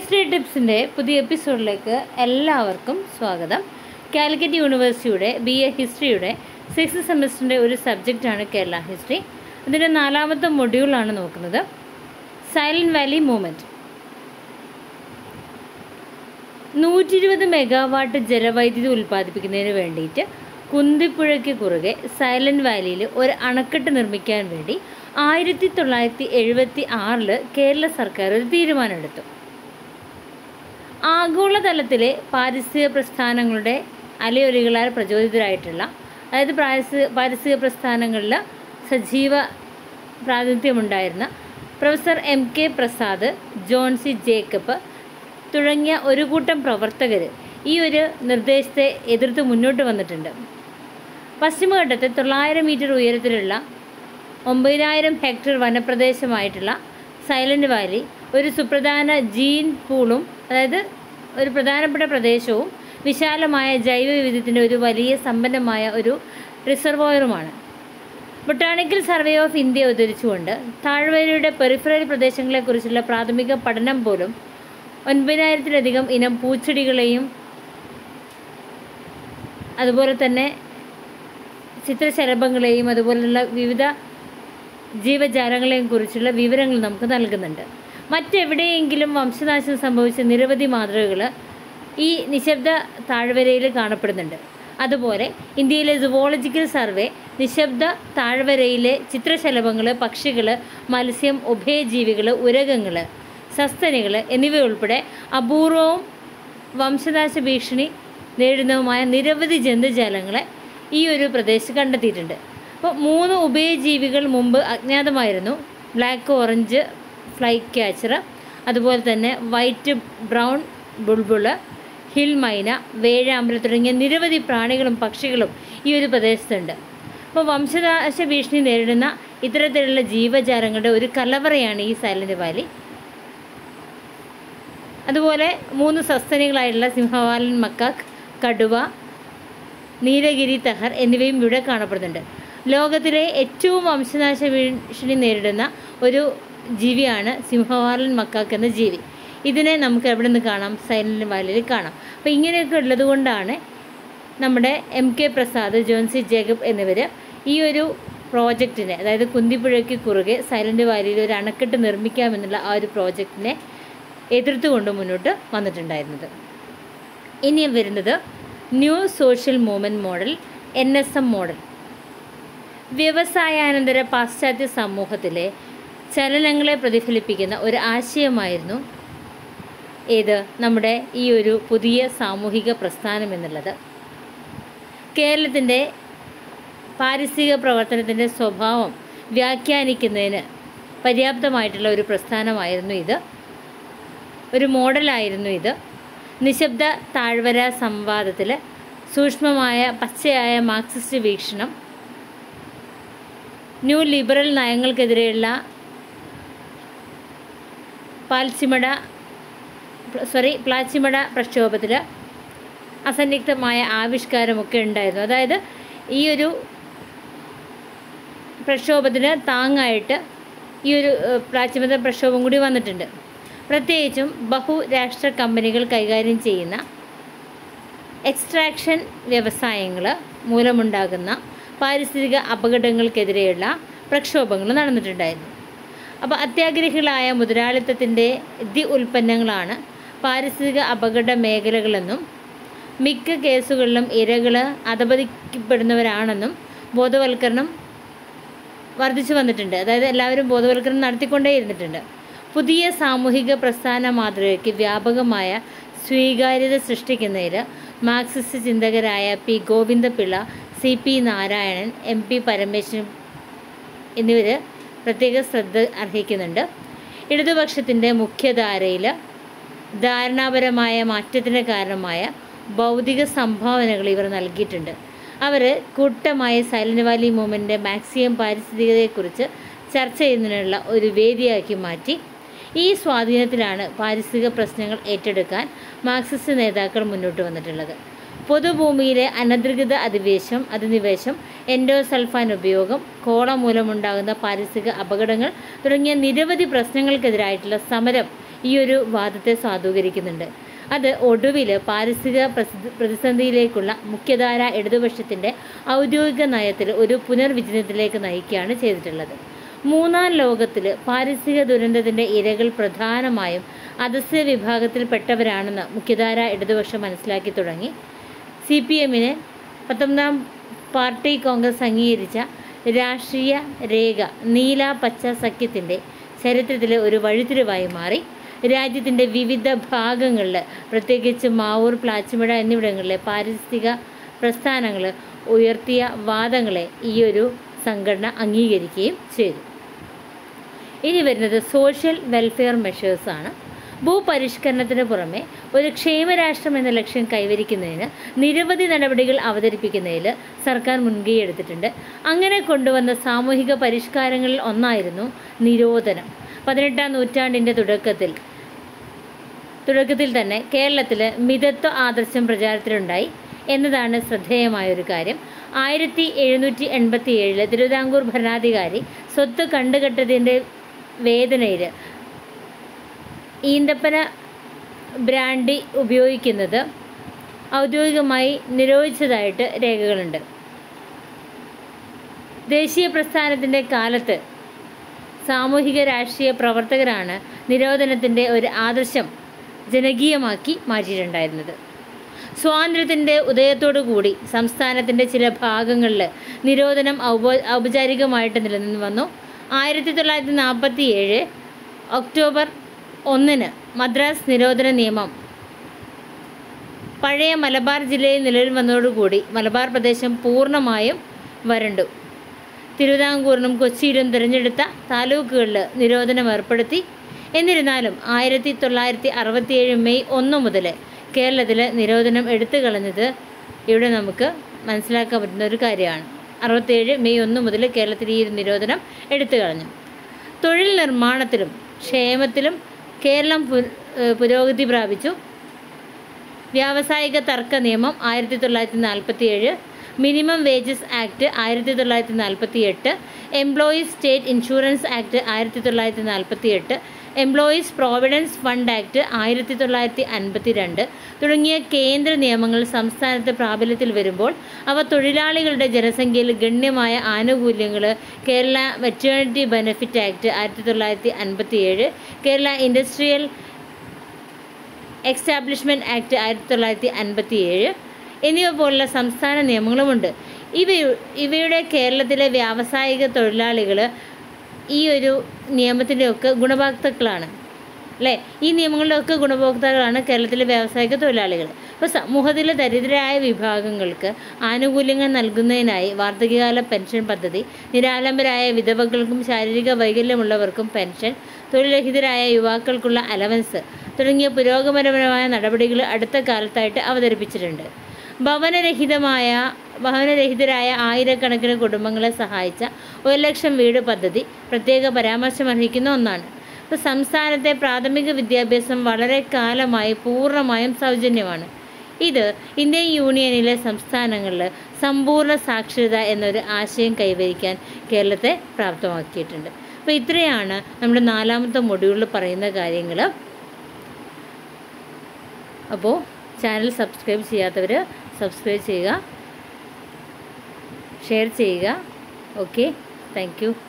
history ടിപ്സിൻ്റെ പുതിയ എപ്പിസോഡിലേക്ക് എല്ലാവർക്കും സ്വാഗതം കാലിക്കറ്റ് യൂണിവേഴ്സിറ്റിയുടെ ബി എ ഹിസ്റ്ററിയുടെ സിക്സ് സെമസ്റ്ററിൻ്റെ ഒരു സബ്ജക്റ്റാണ് കേരള ഹിസ്റ്ററി അതിൻ്റെ നാലാമത്തെ മൊഡ്യൂളാണ് നോക്കുന്നത് സൈലൻറ്റ് വാലി മൂവ്മെൻറ്റ് നൂറ്റി ഇരുപത് മെഗാവാട്ട് ജലവൈദ്യുതി ഉൽപ്പാദിപ്പിക്കുന്നതിന് വേണ്ടിയിട്ട് കുന്തിപ്പുഴയ്ക്ക് കുറുകെ സൈലൻറ്റ് വാലിയിൽ ഒരു അണക്കെട്ട് നിർമ്മിക്കാൻ വേണ്ടി ആയിരത്തി തൊള്ളായിരത്തി എഴുപത്തി ആറിൽ കേരള സർക്കാർ ഒരു തീരുമാനമെടുത്തു ആഗോളതലത്തിലെ പാരിസ്ഥിതിക പ്രസ്ഥാനങ്ങളുടെ അലയൊലികളാൽ പ്രചോദിതരായിട്ടുള്ള അതായത് പാരിസ്ഥിതിക പാരിസ്ഥിതിക പ്രസ്ഥാനങ്ങളിൽ സജീവ പ്രാതിനിധ്യമുണ്ടായിരുന്ന professor M K Prasad John C Jacob തുടങ്ങിയ ഒരു കൂട്ടം പ്രവർത്തകർ ഈ ഒരു നിർദ്ദേശത്തെ എതിർത്ത് മുന്നോട്ട് വന്നിട്ടുണ്ട് പശ്ചിമഘട്ടത്തെ തൊള്ളായിരം മീറ്റർ ഉയരത്തിലുള്ള ഒമ്പതിനായിരം ഹെക്ടർ വനപ്രദേശമായിട്ടുള്ള സൈലൻറ്റ് വാലി ഒരു സുപ്രധാന ജീൻ പൂളും അതായത് ഒരു പ്രധാനപ്പെട്ട പ്രദേശവും വിശാലമായ ജൈവ വൈവിധ്യത്തിൻ്റെ ഒരു വലിയ സമ്പന്നമായ ഒരു റിസർവോയറുമാണ് ബൊട്ടാണിക്കൽ സർവേ ഓഫ് ഇന്ത്യ ഉദ്ധരിച്ചുകൊണ്ട് താഴ്വരയുടെ പെറിഫറൽ പ്രദേശങ്ങളെക്കുറിച്ചുള്ള പ്രാഥമിക പഠനം പോലും ഒൻപതിനായിരത്തിലധികം ഇനം പൂച്ചെടികളെയും അതുപോലെ തന്നെ ചിത്രശലഭങ്ങളെയും അതുപോലുള്ള വിവിധ ജീവജാലങ്ങളെയും കുറിച്ചുള്ള വിവരങ്ങൾ നമുക്ക് നൽകുന്നുണ്ട് മറ്റെവിടെയെങ്കിലും വംശനാശം സംഭവിച്ച നിരവധി മാതൃകകൾ ഈ നിശബ്ദ താഴ്വരയിൽ കാണപ്പെടുന്നുണ്ട് അതുപോലെ ഇന്ത്യയിലെ സുവോളജിക്കൽ സർവേ നിശബ്ദ താഴ്വരയിലെ ചിത്രശലഭങ്ങൾ പക്ഷികൾ മത്സ്യം ഉഭയജീവികൾ ഉരകങ്ങൾ സസ്തനികൾ എന്നിവയുൾപ്പെടെ അപൂർവവും വംശനാശ ഭീഷണി നേരിടുന്നതുമായ നിരവധി ജന്തുജാലങ്ങളെ ഈ ഒരു പ്രദേശത്ത് കണ്ടെത്തിയിട്ടുണ്ട് അപ്പോൾ മൂന്ന് ഉഭയജീവികൾ മുമ്പ് അജ്ഞാതമായിരുന്നു ബ്ലാക്ക് ഓറഞ്ച് ഫ്ലൈ ക്യാച്ചർ അതുപോലെ തന്നെ വൈറ്റ് ബ്രൗൺ ബുൾബുള് ഹിൽ മൈന വേഴാമ്പൽ തുടങ്ങിയ നിരവധി പ്രാണികളും പക്ഷികളും ഈ ഒരു പ്രദേശത്തുണ്ട് അപ്പോൾ വംശനാശ ഭീഷണി നേരിടുന്ന ഇത്തരത്തിലുള്ള ജീവജാലങ്ങളുടെ ഒരു കലവറയാണ് ഈ സൈലൻറ്റ് വാലി അതുപോലെ മൂന്ന് സസ്തനികളായിട്ടുള്ള സിംഹവാലൻ മക്കാക്ക് കടുവ നീലഗിരി തഹർ എന്നിവയും ഇവിടെ കാണപ്പെടുന്നുണ്ട് ലോകത്തിലെ ഏറ്റവും വംശനാശ ഭീഷണി നേരിടുന്ന ഒരു ജീവിയാണ് സിംഹവാലൻ മക്കാക്ക് എന്ന ജീവി ഇതിനെ നമുക്ക് എവിടെ നിന്ന് കാണാം സൈലൻറ്റ് വാലിയിൽ കാണാം അപ്പോൾ ഇങ്ങനെയൊക്കെ ഉള്ളത് കൊണ്ടാണ് നമ്മുടെ M K Prasad John C Jacob എന്നിവർ ഈ ഒരു പ്രോജക്റ്റിനെ അതായത് കുന്തിപ്പുഴയ്ക്ക് കുറുകെ സൈലൻറ്റ് വാലിയിൽ ഒരു അണക്കെട്ട് നിർമ്മിക്കാമെന്നുള്ള ആ ഒരു പ്രോജക്റ്റിനെ എതിർത്തുകൊണ്ട് മുന്നോട്ട് വന്നിട്ടുണ്ടായിരുന്നത് ഇനി വരുന്നത് new social movement model N S M model വ്യവസായാനന്തര പാശ്ചാത്യ സമൂഹത്തിലെ ചലനങ്ങളെ പ്രതിഫലിപ്പിക്കുന്ന ഒരു ആശയമായിരുന്നു ഏത് നമ്മുടെ ഈ ഒരു പുതിയ സാമൂഹിക പ്രസ്ഥാനം എന്നുള്ളത് കേരളത്തിൻ്റെ പാരിസ്ഥിതിക പ്രവർത്തനത്തിൻ്റെ സ്വഭാവം വ്യാഖ്യാനിക്കുന്നതിന് പര്യാപ്തമായിട്ടുള്ള ഒരു പ്രസ്ഥാനമായിരുന്നു ഇത് ഒരു മോഡലായിരുന്നു ഇത് നിശബ്ദ താഴ്വര സംവാദത്തിൽ സൂക്ഷ്മമായ പച്ചയായ മാർക്സിസ്റ്റ് വീക്ഷണം ന്യൂ ലിബറൽ നയങ്ങൾക്കെതിരെയുള്ള പാൽച്ചിമട സോറി പ്ലാച്ചിമട പ്രക്ഷോഭത്തിൽ അസന്നിഗ്ധമായ ആവിഷ്കാരമൊക്കെ ഉണ്ടായിരുന്നു അതായത് ഈ ഒരു പ്രക്ഷോഭത്തിന് താങ്ങായിട്ട് ഈ ഒരു പ്ലാച്ചിമത പ്രക്ഷോഭം കൂടി വന്നിട്ടുണ്ട് പ്രത്യേകിച്ചും ബഹുരാഷ്ട്ര കമ്പനികൾ കൈകാര്യം ചെയ്യുന്ന എക്സ്ട്രാക്ഷൻ വ്യവസായങ്ങൾ മൂലമുണ്ടാകുന്ന പാരിസ്ഥിതിക അപകടങ്ങൾക്കെതിരെയുള്ള പ്രക്ഷോഭങ്ങൾ നടന്നിട്ടുണ്ടായിരുന്നു അപ്പോൾ അത്യാഗ്രഹികളായ മുതലാളിത്തത്തിൻ്റെ ദി ഉൽപ്പന്നങ്ങളാണ് പാരിസ്ഥിതിക അപകട മേഖലകളെന്നും മിക്ക കേസുകളിലും ഇരകൾ അധപതിക്കപ്പെടുന്നവരാണെന്നും ബോധവൽക്കരണം വർദ്ധിച്ചു വന്നിട്ടുണ്ട് അതായത് എല്ലാവരും ബോധവൽക്കരണം നടത്തിക്കൊണ്ടേ ഇരുന്നിട്ടുണ്ട് പുതിയ സാമൂഹിക പ്രസ്ഥാന മാതൃകയ്ക്ക് വ്യാപകമായ സ്വീകാര്യത സൃഷ്ടിക്കുന്നതിൽ മാർക്സിസ്റ്റ് ചിന്തകരായ P Govindapillai C P Narayanan M P Parameswaran എന്നിവർ പ്രത്യേക ശ്രദ്ധ അർഹിക്കുന്നുണ്ട് ഇടതുപക്ഷത്തിൻ്റെ മുഖ്യധാരയിൽ ധാരണാപരമായ മാറ്റത്തിന് കാരണമായ ഭൗതിക സംഭാവനകൾ ഇവർ നൽകിയിട്ടുണ്ട് അവർ കൂട്ടമായി സൈലൻറ്റ് വാലി മൂവ്മെൻറ്റ് മാക്സിമം പാരിസ്ഥിതികതയെക്കുറിച്ച് ചർച്ച ചെയ്യുന്നതിനുള്ള ഒരു വേദിയാക്കി മാറ്റി ഈ സ്വാധീനത്തിലാണ് പാരിസ്ഥിതിക പ്രശ്നങ്ങൾ ഏറ്റെടുക്കാൻ മാർക്സിസ്റ്റ് നേതാക്കൾ മുന്നോട്ട് വന്നിട്ടുള്ളത് പൊതുഭൂമിയിലെ അനധികൃത അധിവേശം അധിനിവേശം എൻഡോസൾഫാൻ ഉപയോഗം കോള മൂലമുണ്ടാകുന്ന പാരിസ്ഥിതിക അപകടങ്ങൾ തുടങ്ങിയ നിരവധി പ്രശ്നങ്ങൾക്കെതിരായിട്ടുള്ള സമരം ഈ ഒരു വാദത്തെ സാധൂകരിക്കുന്നുണ്ട് അത് ഒടുവിൽ പാരിസ്ഥിതിക പ്രസിദ്ധ- പ്രതിസന്ധിയിലേക്കുള്ള മുഖ്യധാര ഇടതുപക്ഷത്തിൻ്റെ ഔദ്യോഗിക നയത്തിൽ ഒരു പുനർവിചിന്തനത്തിലേക്ക് നയിക്കുകയാണ് ചെയ്തിട്ടുള്ളത് മൂന്നാം ലോകത്തിൽ പാരിസ്ഥിതിക ദുരന്തത്തിൻ്റെ ഇരകൾ പ്രധാനമായും അധസ്യ വിഭാഗത്തിൽപ്പെട്ടവരാണെന്ന് മുഖ്യധാര ഇടതുപക്ഷം മനസ്സിലാക്കി തുടങ്ങി സി പി എമ്മിന് പത്തൊമ്പതാം പാർട്ടി കോൺഗ്രസ് അംഗീകരിച്ച രാഷ്ട്രീയ രേഖ നീല പച്ച സഖ്യത്തിൻ്റെ ചരിത്രത്തിലെ ഒരു വഴിത്തിരിവായി മാറി രാജ്യത്തിൻ്റെ വിവിധ ഭാഗങ്ങളിൽ പ്രത്യേകിച്ച് മാവൂർ പ്ലാച്ചിമട എന്നിവിടങ്ങളിലെ പാരിസ്ഥിതിക പ്രസ്ഥാനങ്ങൾ ഉയർത്തിയ വാദങ്ങളെ ഈ ഒരു സംഘടന അംഗീകരിക്കുകയും ചെയ്തു ഇനി വരുന്നത് സോഷ്യൽ വെൽഫെയർ മെഷേഴ്സാണ് ഭൂപരിഷ്കരണത്തിന് പുറമെ ഒരു ക്ഷേമരാഷ്ട്രം എന്ന ലക്ഷ്യം കൈവരിക്കുന്നതിന് നിരവധി നടപടികൾ അവതരിപ്പിക്കുന്നതിൽ സർക്കാർ മുൻകൈ എടുത്തിട്ടുണ്ട് അങ്ങനെ കൊണ്ടുവന്ന സാമൂഹിക പരിഷ്കാരങ്ങളിൽ ഒന്നായിരുന്നു നിരോധനം പതിനെട്ടാം നൂറ്റാണ്ടിൻ്റെ തുടക്കത്തിൽ തുടക്കത്തിൽ തന്നെ കേരളത്തിൽ മിതത്വ ആദർശം പ്രചാരത്തിലുണ്ടായി എന്നതാണ് ശ്രദ്ധേയമായൊരു കാര്യം ആയിരത്തി എഴുന്നൂറ്റി എൺപത്തി ഏഴില് തിരുവിതാംകൂർ ഭരണാധികാരി സ്വത്ത് കണ്ടുകെട്ടതിൻ്റെ വേദനയിൽ ഈന്തപ്പന ബ്രാൻഡി ഉപയോഗിക്കുന്നത് ഔദ്യോഗികമായി നിരോധിച്ചതായിട്ട് രേഖകളുണ്ട് ദേശീയ പ്രസ്ഥാനത്തിൻ്റെ കാലത്ത് സാമൂഹിക രാഷ്ട്രീയ പ്രവർത്തകരാണ് നിരോധനത്തിൻ്റെ ഒരു ആദർശം ജനകീയമാക്കി മാറ്റിയിട്ടുണ്ടായിരുന്നത് സ്വാതന്ത്ര്യത്തിൻ്റെ ഉദയത്തോടു കൂടി സംസ്ഥാനത്തിൻ്റെ ചില ഭാഗങ്ങളിൽ നിരോധനം ഔപ ഔപചാരികമായിട്ട് നിലനിന്ന് വന്നു ആയിരത്തി തൊള്ളായിരത്തി നാൽപ്പത്തി ഏഴ് ഒക്ടോബർ ഒന്നിന് മദ്രാസ് നിരോധന നിയമം പഴയ മലബാർ ജില്ലയിൽ നിലവിൽ വന്നതോടുകൂടി മലബാർ പ്രദേശം പൂർണ്ണമായും വരണ്ടു തിരുവിതാംകൂറിനും കൊച്ചിയിലും തിരഞ്ഞെടുത്ത താലൂക്കുകളിൽ നിരോധനം ഏർപ്പെടുത്തി എന്നിരുന്നാലും ആയിരത്തി തൊള്ളായിരത്തി അറുപത്തിയേഴ് മെയ് ഒന്ന് മുതൽ കേരളത്തിൽ നിരോധനം എടുത്തു കളഞ്ഞത് ഇവിടെ നമുക്ക് മനസ്സിലാക്കാൻ പറ്റുന്ന ഒരു കാര്യമാണ് അറുപത്തിയേഴ് മെയ് ഒന്ന് മുതൽ കേരളത്തിൽ ഈ ഒരു നിരോധനം എടുത്തു കളഞ്ഞു തൊഴിൽ നിർമ്മാണത്തിലും ക്ഷേമത്തിലും കേരളം പു- ഏഹ് പുരോഗതി പ്രാപിച്ചു വ്യാവസായിക തർക്ക നിയമം ആയിരത്തി തൊള്ളായിരത്തി നാൽപ്പത്തി ഏഴ് മിനിമം വേജസ് ആക്ട് ആയിരത്തി തൊള്ളായിരത്തി നാൽപ്പത്തി എട്ട് എംപ്ലോയീസ് സ്റ്റേറ്റ് ഇൻഷുറൻസ് ആക്ട് ആയിരത്തി തൊള്ളായിരത്തി നാൽപ്പത്തി എട്ട് എംപ്ലോയീസ് പ്രോവിഡൻസ് ഫണ്ട് ആക്ട് ആയിരത്തി തൊള്ളായിരത്തി അൻപത്തി രണ്ട് തുടങ്ങിയ കേന്ദ്ര നിയമങ്ങൾ സംസ്ഥാനത്ത് പ്രാബല്യത്തിൽ വരുമ്പോൾ അവ തൊഴിലാളികളുടെ ജനസംഖ്യയിൽ ഗണ്യമായ ആനുകൂല്യങ്ങൾ കേരള വെറ്റേണിറ്റി ബെനിഫിറ്റ് ആക്ട് ആയിരത്തി തൊള്ളായിരത്തി അൻപത്തി ഏഴ് കേരള ഇൻഡസ്ട്രിയൽ എക്സ്റ്റാബ്ലിഷ്മെൻറ്റ് ആക്ട് ആയിരത്തി തൊള്ളായിരത്തി അൻപത്തി ഏഴ് എന്നിവ പോലുള്ള സംസ്ഥാന നിയമങ്ങളുമുണ്ട് ഇവ ഇവയുടെ കേരളത്തിലെ വ്യാവസായിക തൊഴിലാളികൾ ഈ ഒരു നിയമത്തിൻ്റെയൊക്കെ ഗുണഭോക്താക്കളാണ് അല്ലേ ഈ നിയമങ്ങളിലൊക്കെ ഗുണഭോക്താക്കളാണ് കേരളത്തിലെ വ്യാവസായിക തൊഴിലാളികൾ അപ്പോൾ സമൂഹത്തിലെ ദരിദ്രരായ വിഭാഗങ്ങൾക്ക് ആനുകൂല്യങ്ങൾ നൽകുന്നതിനായി വാർദ്ധക്യകാല പെൻഷൻ പദ്ധതി നിരാലംബരായ വിധവകൾക്കും ശാരീരിക വൈകല്യമുള്ളവർക്കും പെൻഷൻ തൊഴിൽരഹിതരായ യുവാക്കൾക്കുള്ള അലവൻസ് തുടങ്ങിയ പുരോഗമനപരമായ നടപടികൾ അടുത്ത കാലത്തായിട്ട് അവതരിപ്പിച്ചിട്ടുണ്ട് ഭവനരഹിതമായ ഭവനരഹിതരായ ആയിരക്കണക്കിന് കുടുംബങ്ങളെ സഹായിച്ച ഒരു ലക്ഷം വീട് പദ്ധതി പ്രത്യേക പരാമർശമർഹിക്കുന്ന ഒന്നാണ് ഇപ്പോൾ സംസ്ഥാനത്തെ പ്രാഥമിക വിദ്യാഭ്യാസം വളരെ കാലമായി പൂർണ്ണമായും സൗജന്യമാണ് ഇത് ഇന്ത്യൻ യൂണിയനിലെ സംസ്ഥാനങ്ങളിൽ സമ്പൂർണ്ണ സാക്ഷരത എന്നൊരു ആശയം കൈവരിക്കാൻ കേരളത്തെ പ്രാപ്തമാക്കിയിട്ടുണ്ട് അപ്പോൾ ഇത്രയാണ് നമ്മുടെ നാലാമത്തെ മൊഡ്യൂളിൽ പറയുന്ന കാര്യങ്ങൾ അപ്പോൾ ചാനൽ സബ്സ്ക്രൈബ് ചെയ്യാത്തവർ സബ്സ്ക്രൈബ് ചെയ്യുക ഷെയർ ചെയ്യുക ഓക്കെ താങ്ക് യു